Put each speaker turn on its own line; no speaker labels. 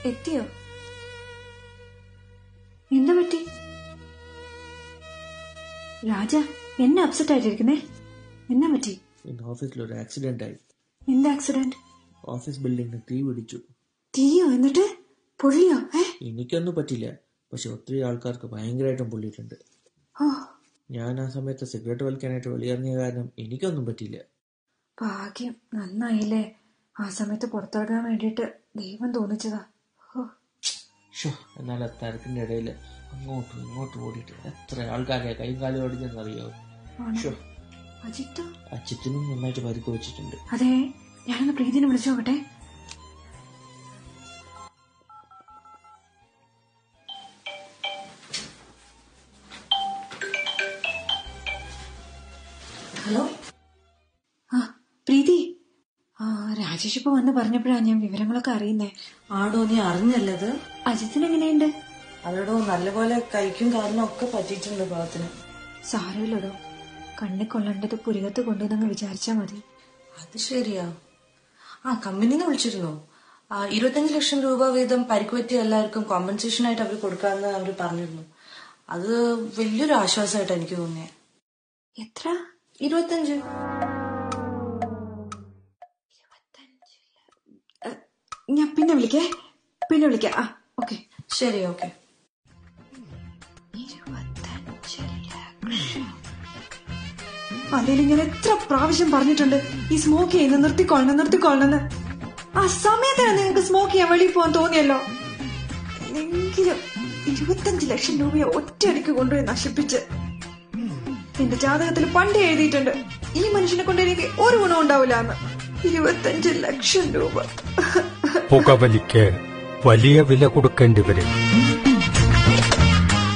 എത്തിയോ എന്താ പറ്റി രാജ എന്നെ അപ്സെറ്റ് ആയിട്ടിരിക്കുന്നേ എന്നാ പറ്റി
ഇന്ന് ഓഫീസിൽ ഒരു ആക്സിഡന്റ് ആയി
എന്താ ആക്സിഡന്റ്
ഓഫീസ് ബിൽഡിങ്ങിന് തീ പിടിച്ചു
തീയോ എന്നിട്ട് പൊള്ളിയോ ഏ
എനിക്കൊന്നും പറ്റില്ല പക്ഷെ ഒത്തിരി ആൾക്കാർക്ക് ഭയങ്കരമായിട്ടും പൊള്ളിയിട്ടുണ്ട്
ഓ
ഞാൻ ആ സമയത്ത് സിഗരറ്റ് വലിക്കാനായിട്ട് വെളിയിറങ്ങിയ കാരണം എനിക്കൊന്നും പറ്റിയില്ല
ഭാഗ്യം നന്നായില്ലേ ആ സമയത്ത് പുറത്തിറങ്ങാൻ വേണ്ടിയിട്ട് ദൈവം തോന്നിച്ചതാ ഓ
ഷോ എന്നാൽ ആ തിരക്കിന്റെ ഇടയിൽ അങ്ങോട്ടും ഇങ്ങോട്ടും ഓടിയിട്ട് എത്ര ആൾക്കാരെ കൈയും കാലും ഓടിച്ചെന്നറിയോ
ആണോ
ഷോ
അജിത്തോ
അച്ഛനും നന്നായിട്ട് പരിക്ക് വെച്ചിട്ടുണ്ട്
അതെ ഞാനൊന്ന് പ്രീതിനെ വിളിച്ചു നോക്കട്ടെ ഹലോ ആ പ്രീതി ആ രാജേഷ് ഇപ്പൊ വന്ന് പറഞ്ഞപ്പോഴാ ഞാൻ വിവരങ്ങളൊക്കെ അറിയുന്നേ
ആടോ നീ അറിഞ്ഞല്ലത്
അജിത്തിന് എങ്ങനെയുണ്ട്
അതോടോ നല്ലപോലെ കൈക്കും കാലിനും ഒക്കെ പറ്റിയിട്ടുണ്ട് ഭാഗത്തിന്
സാരമില്ലടോ കണ്ണിൽ കൊള്ളേണ്ടത് പുരികത്ത് കൊണ്ടുവന്നങ്ങ് വിചാരിച്ചാ മതി
അത് ശരിയാ ആ കമ്പനിന്ന് വിളിച്ചിരുന്നു ആ ഇരുപത്തഞ്ച് ലക്ഷം രൂപ വീതം പരിക്ക് പറ്റിയ എല്ലാവർക്കും കോമ്പൻസേഷൻ ആയിട്ട് അവർ കൊടുക്കാമെന്ന് അവർ പറഞ്ഞിരുന്നു അത് വലിയൊരു ആശ്വാസമായിട്ട് എനിക്ക് തോന്നിയേ
എത്ര
ഇരുപത്തഞ്ച്
ഏ, ഞാൻ പിന്നെ വിളിക്കേ പിന്നെ വിളിക്കാം ആ ഓക്കെ
ശരി ഓക്കെ
അതിൽ ഞാൻ എത്ര പ്രാവശ്യം പറഞ്ഞിട്ടുണ്ട് ഈ സ്മോക്ക് ചെയ്യുന്ന നിർത്തിക്കൊള്ളണം നിർത്തിക്കൊള്ളണെന്ന് ആ സമയത്താണ് നിങ്ങൾക്ക് സ്മോക്ക് ചെയ്യാൻ വെളിയിൽ പോകാൻ തോന്നിയല്ലോ എങ്കിലും ഇരുപത്തഞ്ച് ലക്ഷം രൂപയെ ഒറ്റയടിക്ക് കൊണ്ടുപോയി നശിപ്പിച്ച് എന്റെ ജാതകത്തിൽ പണ്ടേ എഴുതിയിട്ടുണ്ട് ഈ മനുഷ്യനെ കൊണ്ട് എനിക്ക് ഒരു ഗുണം ഉണ്ടാവില്ല എന്ന് ഇരുപത്തഞ്ച് ലക്ഷം രൂപ
പുകവലിക്ക് വലിയ വില കൊടുക്കേണ്ടി വരും